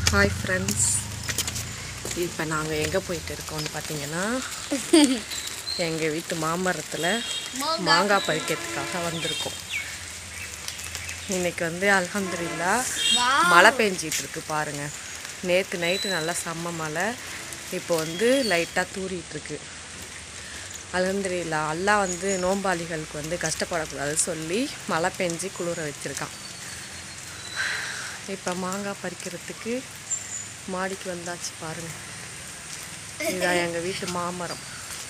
Hi friends இப்போ நாங்கள் எங்கே போயிட்டு இருக்கோம்னு பார்த்தீங்கன்னா எங்கள் வீட்டு மாமரத்தில் மாங்காய் பறிக்கிறதுக்காக வந்திருக்கோம் இன்னைக்கு வந்து அல்ஹம்துலில்லா மழை பெஞ்சிட்டு இருக்கு பாருங்க நேற்று நைட்டு நல்லா செம்ம மழை இப்போ வந்து லைட்டாக தூறிட்டு இருக்கு அல்ஹம்துலில்லா அல்லாஹ் வந்து நோம்பாளிகளுக்கு வந்து கஷ்டப்படக்கூடாது சொல்லி மழை பெஞ்சு குளிர வச்சிருக்கான் இப்போ மாங்காய் பறிக்கிறதுக்கு மாடிக்கு வந்தாச்சு பாருங்க இதுதான் எங்கள் வீட்டு மாமரம்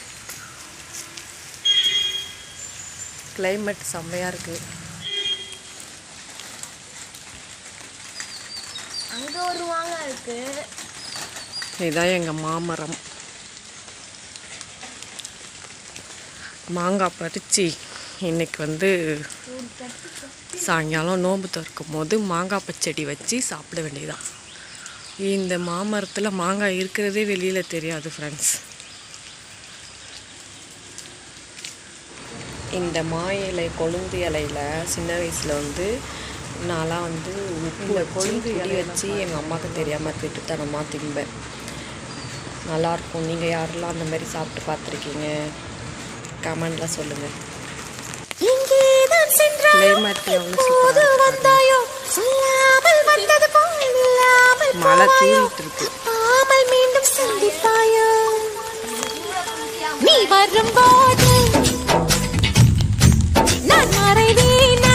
climate செம்மையாக இருக்குது அங்க ஒரு மாங்காய் இருக்கு இதுதான் எங்கள் மாமரம் மாங்காய் பறித்து இன்னைக்கு வந்து சாயங்காலம் நோன்பு திறக்கும் போது மாங்காய் பச்சடி வச்சு சாப்பிட வேண்டியதான் இந்த மாமரத்தில் மாங்காய் இருக்கிறதே வெளியில் தெரியாது ஃப்ரெண்ட்ஸ் இந்த மா இலை கொழுந்து இலையில் சின்ன வயசில் வந்து நான்லாம் வந்து உப்பு வச்சு புளி வச்சு எங்கள் அம்மாவுக்கு தெரியாமல் திட்டுத்தனமாக திம்பேன் நல்லாயிருக்கும் நீங்கள் யாரெல்லாம் அந்த மாதிரி சாப்பிட்டு பார்த்துருக்கீங்க கமெண்டில் சொல்லுங்கள் எங்கேதான் சென்றாய் கிளைமேட் எவ்வளோ சூப்பராக வந்தாயோ சொல்லாமல் வந்தது போல் இல்லாமல் மழை போவாயோ? தூரிட்டு இருக்கு தப்பாமல் மீண்டும் சந்திப்பாயோ நீ வரும்போது நான் மறைவேனா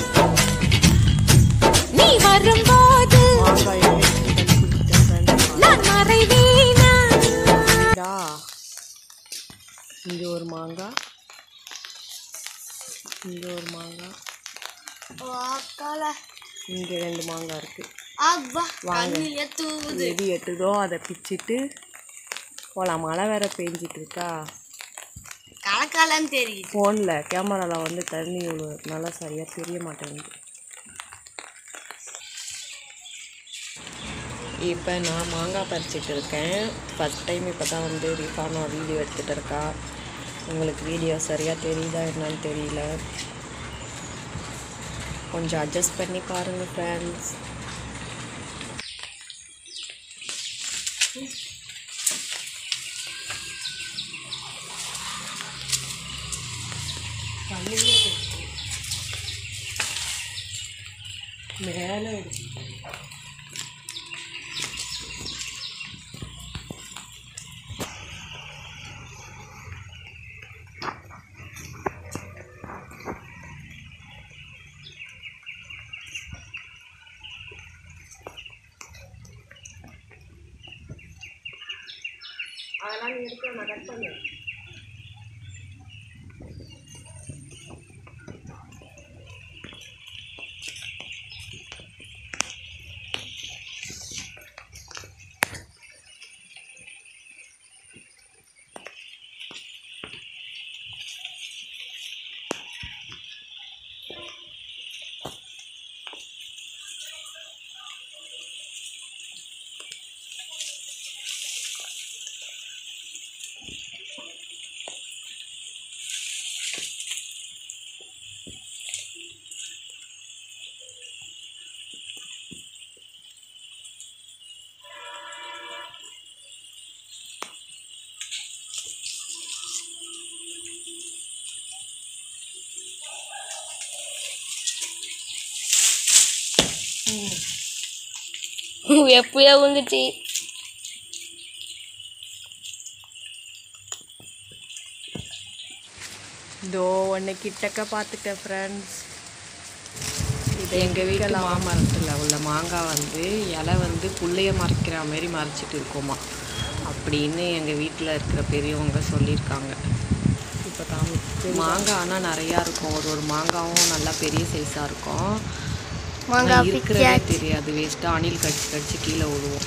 நீ வரும்போது மாங்காய் நான் மறைவேனா இதா இங்கே ஒரு மாங்காய் இங்கே ஒரு மாங்காய் இங்கே ரெண்டு மாங்காய் இருக்குது அப்பா வாங்க. கண்ணில தூவுது எது எட்டுதோ அதை பிச்சிட்டு போகலாம் மழை வேற பெஞ்சிட்டு இருக்கா கலக்காலன்னு தெரியுது ஃபோனில் கேமராவில் வந்து தண்ணி விழுவதுனால சரியாக தெரிய மாட்டேங்குது இப்போ நான் மாங்காய் பறிச்சிட்டு இருக்கேன் ஃபஸ்ட் டைம் இப்போ தான் வந்து ரிஃபானோ வீடியோ எடுத்துகிட்டு இருக்கா உங்களுக்கு வீடியோ சரியாக தெரியுதா என்னன்னு தெரியல கொஞ்சம் அட்ஜஸ்ட் பண்ணி பாருங்கள் ஃப்ரெண்ட்ஸ் மேலே அதெல்லாம் நீ எடுக்க நான் கட் பண்ணு எப்பயோ வந்துச்சு இதோ ஒன்று கிட்டக்க பார்த்துட்டேன் ஃப்ரெண்ட்ஸ் இது எங்கள் வீட்டில் மாமரத்தில் உள்ள மாங்காய் வந்து இலை வந்து புள்ளைய மறைக்கிற மாதிரி மறைச்சிட்டு இருக்குமா அப்படின்னு எங்கள் வீட்டில் இருக்கிற பெரியவங்க சொல்லியிருக்காங்க இப்போ தான் மாங்காய் ஆனால் நிறையா இருக்கும் ஒரு ஒரு மாங்காவும் நல்லா பெரிய சைஸாக இருக்கும் மாங்காய் ஆனா இருக்கிறதே தெரியாது வேஸ்ட்டாக அணில் கடிச்சு கடிச்சு கீழே விழுவோம்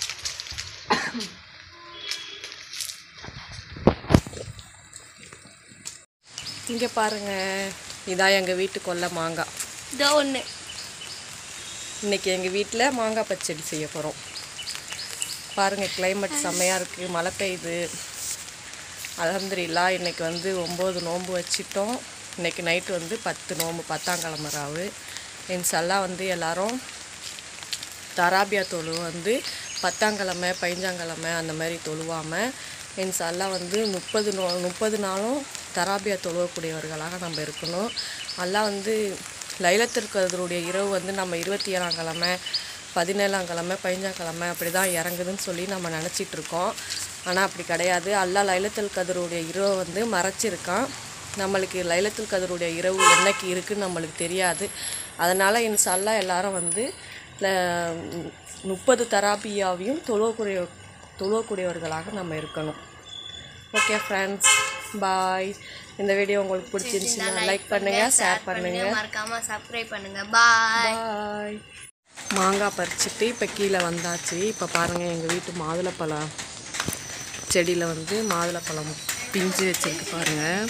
இங்கே பாருங்க இதான் எங்கள் வீட்டு கொல்லை மாங்காய் இதோ ஒன்று இன்னைக்கு எங்கள் வீட்டில் மாங்காய் பச்சடி செய்ய போகிறோம் பாருங்கள் climate செம்மையாக இருக்குது மழை பெய்யுது அலமதுல்லா இன்னைக்கு வந்து ஒம்பது நோன்பு வச்சிட்டோம் இன்னைக்கு நைட்டு வந்து பத்து நோன்பு பத்தாம் கிழமை ராவு இன்ஷல்லா வந்து எல்லாரும் தராபியா தொழு வந்து பத்தாங்கிழமை பதினஞ்சாங்கிழமை அந்த மாதிரி தொழுவாமல் இன்ஷால்லா வந்து முப்பது நோ முப்பது நாளும் தராபியா தொழுவக்கூடியவர்களாக நம்ம இருக்கணும் அல்லாஹ் வந்து லைலத்திற்கதருடைய இரவு வந்து நம்ம இருபத்தி ஏழாம் கிழமை பதினேழாம் கிழமை பதினஞ்சாம் கிழமை அப்படி தான் இறங்குதுன்னு சொல்லி நம்ம நினச்சிட்டு இருக்கோம் ஆனால் அப்படி கிடையாது அல்லாஹ் லைலத்துல் கதருடைய இரவை வந்து மறைச்சிருக்கான் நம்மளுக்கு லைலத்துல் கதருடைய இரவு என்னைக்கு இருக்குன்னு நம்மளுக்கு தெரியாது அதனால் இன்ஷால்லா எல்லாரும் வந்து ல- முப்பது தராபியாவையும் தொழுவக்கூடிய தொழுவக்கூடியவர்களாக நம்ம இருக்கணும் ஓகே ஃப்ரெண்ட்ஸ் பாய் இந்த வீடியோ உங்களுக்கு பிடிச்சிருந்துச்சுன்னா லைக் பண்ணுங்கள் ஷேர் பண்ணுங்கள் மறக்காம சப்ஸ்கிரைப் பண்ணுங்க பாய் பாய் மாங்காய் பறிச்சுட்டு இப்போ கீழே வந்தாச்சு இப்போ பாருங்கள் எங்கள் வீட்டு மாதுளப்பழம் செடியில் வந்து மாதுளப்பழம் பிஞ்சு வச்சிருக்கு பாருங்கள்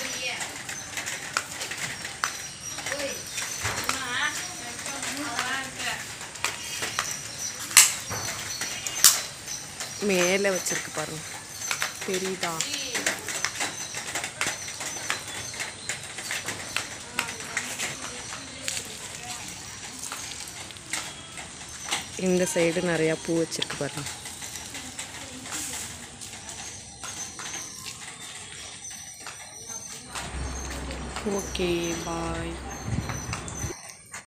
மேலே வச்சிருக்கு பாருங்க தெரியுதா இந்த சைடு நிறையா பூ வச்சிருக்கு பாருங்க ஓகே பாய்